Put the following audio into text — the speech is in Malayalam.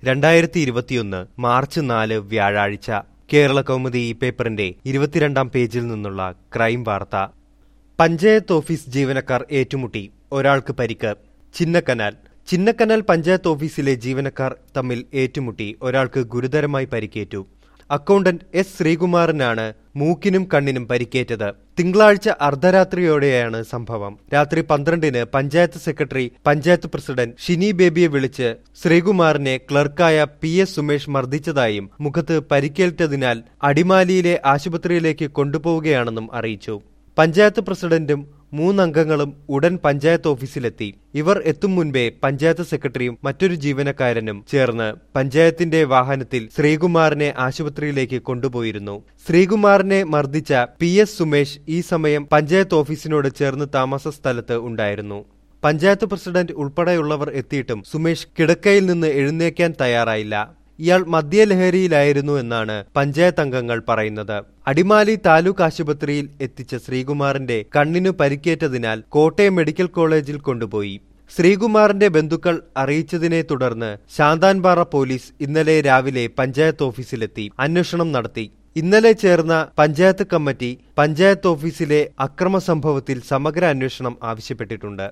രണ്ടായിരത്തി ഇരുപത്തിയൊന്ന് മാർച്ച് നാല് വ്യാഴാഴ്ച കേരള കൗമുദി ഈ പേപ്പറിന്റെ ഇരുപത്തിരണ്ടാം പേജിൽ നിന്നുള്ള ക്രൈം വാർത്ത പഞ്ചായത്ത് ഓഫീസ് ജീവനക്കാർ ഏറ്റുമുട്ടി ഒരാൾക്ക് പരിക്ക് ചിന്നക്കനാൽ ചിന്നക്കനാൽ പഞ്ചായത്ത് ഓഫീസിലെ ജീവനക്കാർ തമ്മിൽ ഏറ്റുമുട്ടി ഒരാൾക്ക് ഗുരുതരമായി പരിക്കേറ്റു അക്കൗണ്ടന്റ് എസ് ശ്രീകുമാറിനാണ് മൂക്കിനും കണ്ണിനും പരിക്കേറ്റത് തിങ്കളാഴ്ച അർദ്ധരാത്രിയോടെയാണ് സംഭവം രാത്രി പന്ത്രണ്ടിന് പഞ്ചായത്ത് സെക്രട്ടറി പഞ്ചായത്ത് പ്രസിഡന്റ് ഷിനി ബേബിയെ വിളിച്ച് ശ്രീകുമാറിനെ ക്ലർക്കായ പി എസ് സുമേഷ് മർദ്ദിച്ചതായും മുഖത്ത് പരിക്കേറ്റതിനാൽ അടിമാലിയിലെ ആശുപത്രിയിലേക്ക് കൊണ്ടുപോവുകയാണെന്നും അറിയിച്ചു പഞ്ചായത്ത് പ്രസിഡന്റും മൂന്നംഗങ്ങളും ഉടൻ പഞ്ചായത്ത് ഓഫീസിലെത്തി ഇവർ എത്തും മുൻപേ പഞ്ചായത്ത് സെക്രട്ടറിയും മറ്റൊരു ജീവനക്കാരനും ചേർന്ന് പഞ്ചായത്തിന്റെ വാഹനത്തിൽ ശ്രീകുമാറിനെ ആശുപത്രിയിലേക്ക് കൊണ്ടുപോയിരുന്നു ശ്രീകുമാറിനെ മർദ്ദിച്ച പി എസ് സുമേഷ് ഈ സമയം പഞ്ചായത്ത് ഓഫീസിനോട് ചേർന്ന് താമസ സ്ഥലത്ത് ഉണ്ടായിരുന്നു പഞ്ചായത്ത് പ്രസിഡന്റ് ഉൾപ്പെടെയുള്ളവർ എത്തിയിട്ടും സുമേഷ് കിടക്കയിൽ നിന്ന് എഴുന്നേക്കാൻ തയ്യാറായില്ല ഇയാൾ മദ്യലഹരിയിലായിരുന്നു എന്നാണ് പഞ്ചായത്ത് അംഗങ്ങൾ പറയുന്നത് അടിമാലി താലൂക്ക് ആശുപത്രിയിൽ എത്തിച്ച ശ്രീകുമാറിന്റെ കണ്ണിനു പരിക്കേറ്റതിനാൽ കോട്ടയം മെഡിക്കൽ കോളേജിൽ കൊണ്ടുപോയി ശ്രീകുമാറിന്റെ ബന്ധുക്കൾ അറിയിച്ചതിനെ തുടർന്ന് ശാന്താൻപാറ പോലീസ് ഇന്നലെ രാവിലെ പഞ്ചായത്ത് ഓഫീസിലെത്തി അന്വേഷണം നടത്തി ഇന്നലെ ചേർന്ന പഞ്ചായത്ത് കമ്മിറ്റി പഞ്ചായത്ത് ഓഫീസിലെ അക്രമ സംഭവത്തിൽ സമഗ്ര അന്വേഷണം ആവശ്യപ്പെട്ടിട്ടുണ്ട്